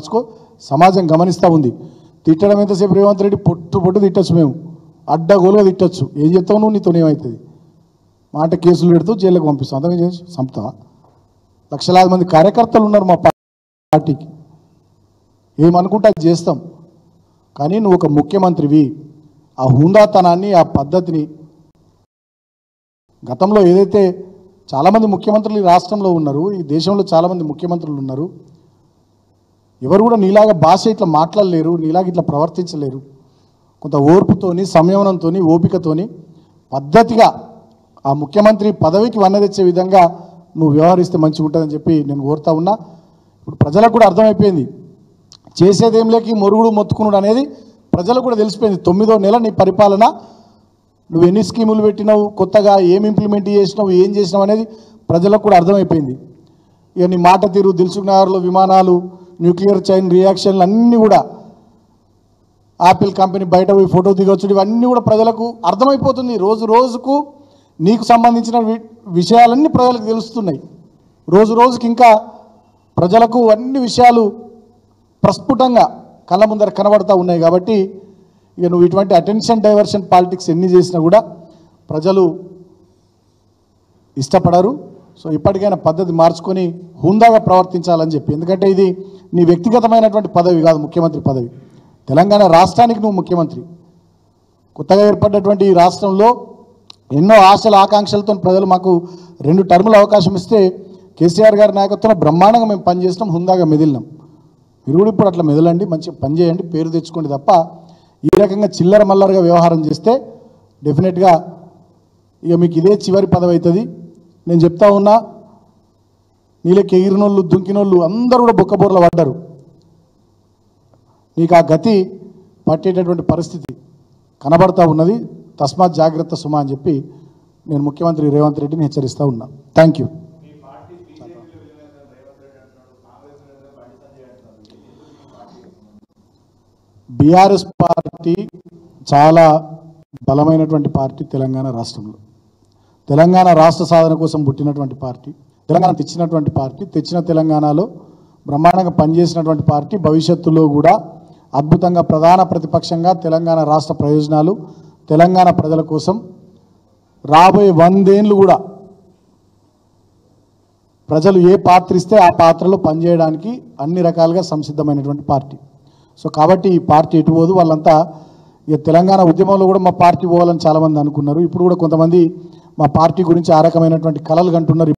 మార్చుకో సమాజం గమనిస్తూ ఉంది తిట్టడం ఎంతసేపు రేవంత్ రెడ్డి పొట్టు పొట్టు తిట్టచ్చు మేము అడ్డగోలుగా తిట్టచ్చు ఏం చెప్తావు నువ్వు నీతో ఏమవుతుంది మాట కేసులు పెడుతూ జైలుకు పంపిస్తాం అంతగా చేసి సంపుతావా లక్షలాది మంది కార్యకర్తలు ఉన్నారు మా పార్టీకి ఏమనుకుంటే అది చేస్తాం కానీ నువ్వు ఒక ముఖ్యమంత్రివి ఆ హుందాతనాన్ని ఆ పద్ధతిని గతంలో ఏదైతే చాలామంది ముఖ్యమంత్రులు ఈ రాష్ట్రంలో ఉన్నారు ఈ దేశంలో చాలామంది ముఖ్యమంత్రులు ఉన్నారు ఎవరు కూడా నీలాగా భాష ఇట్లా మాట్లాడలేరు నీలాగా ఇట్లా ప్రవర్తించలేరు కొంత ఓర్పుతోని సంయమనంతోని ఓపికతోని పద్ధతిగా ఆ ముఖ్యమంత్రి పదవికి వన్న తెచ్చే విధంగా నువ్వు వ్యవహరిస్తే మంచిగా ఉంటుందని చెప్పి నేను కోరుతా ఉన్నా ఇప్పుడు ప్రజలకు కూడా అర్థమైపోయింది చేసేదేం లేక ఈ మొరుగుడు మొత్తుకునుడు అనేది ప్రజలకు కూడా తెలిసిపోయింది తొమ్మిదో నెల నీ పరిపాలన నువ్వు ఎన్ని స్కీములు పెట్టినావు కొత్తగా ఏం ఇంప్లిమెంట్ చేసినావు ఏం చేసినావు అనేది ప్రజలకు కూడా అర్థమైపోయింది ఇక నీ మాట తీరు దిల్సుఖ్నగర్లో విమానాలు న్యూక్లియర్ చైన్ రియాక్షన్లు అన్నీ కూడా ఆపిల్ కంపెనీ బయట పోయి ఫోటో దిగొచ్చు ఇవన్నీ కూడా ప్రజలకు అర్థమైపోతుంది రోజు రోజుకు నీకు సంబంధించిన వి- విషయాలన్నీ ప్రజలకు తెలుస్తున్నాయి రోజు రోజుకి ఇంకా ప్రజలకు అన్ని విషయాలు ప్రస్ఫుటంగా కళ్ళ ముందర కనబడతా ఉన్నాయి కాబట్టి ఇక నువ్వు ఇటువంటి అటెన్షన్ డైవర్షన్ పాలిటిక్స్ ఎన్ని చేసినా కూడా ప్రజలు ఇష్టపడరు సో ఇప్పటికైనా పద్ధతి మార్చుకొని హుందాగా ప్రవర్తించాలని చెప్పి ఎందుకంటే ఇది నీ వ్యక్తిగతమైనటువంటి పదవి కాదు ముఖ్యమంత్రి పదవి తెలంగాణ రాష్ట్రానికి నువ్వు ముఖ్యమంత్రి కొత్తగా ఏర్పడ్డటువంటి ఈ రాష్ట్రంలో ఎన్నో ఆశల ఆకాంక్షలతో ప్రజలు మాకు రెండు టర్ముల అవకాశం ఇస్తే కేసీఆర్ గారి నాయకత్వంలో బ్రహ్మాండంగా మేము పనిచేసినాం హుందాగా మెదిలినాం మీరు కూడా ఇప్పుడు అట్లా మెదలండి మంచిగా పని చేయండి పేరు తెచ్చుకోండి తప్ప ఈ రకంగా చిల్లర మల్లరగా వ్యవహారం చేస్తే డెఫినెట్గా ఇక మీకు ఇదే చివరి పదవి అవుతుంది నేను చెప్తా ఉన్నా నీళ్ళకి ఎగిరినోళ్ళు దుంకినోళ్ళు అందరూ కూడా బొక్కబోర్ల పడ్డారు నీకు ఆ గతి పట్టేటటువంటి పరిస్థితి కనబడతా ఉన్నది తస్మాత్ జాగ్రత్త సుమా అని చెప్పి నేను ముఖ్యమంత్రి రేవంత్ రెడ్డిని హెచ్చరిస్తూ ఉన్నా థ్యాంక్ యూ బీఆర్ఎస్ పార్టీ చాలా బలమైనటువంటి పార్టీ తెలంగాణ రాష్ట్రంలో తెలంగాణ రాష్ట్ర సాధన కోసం పుట్టినటువంటి పార్టీ తెలంగాణ తెచ్చినటువంటి పార్టీ తెచ్చిన తెలంగాణలో బ్రహ్మాండంగా పనిచేసినటువంటి పార్టీ భవిష్యత్తులో కూడా అద్భుతంగా ప్రధాన ప్రతిపక్షంగా తెలంగాణ రాష్ట్ర ప్రయోజనాలు తెలంగాణ ప్రజల కోసం రాబోయే వందేళ్ళు కూడా ప్రజలు ఏ పాత్ర ఇస్తే ఆ పాత్రలో పనిచేయడానికి అన్ని రకాలుగా సంసిద్ధమైనటువంటి పార్టీ సో కాబట్టి ఈ పార్టీ ఎటు పోదు వాళ్ళంతా ఇక తెలంగాణ ఉద్యమంలో కూడా మా పార్టీ పోవాలని చాలామంది అనుకున్నారు ఇప్పుడు కూడా కొంతమంది మా పార్టీ గురించి ఆ రకమైనటువంటి కలలు కంటున్నారు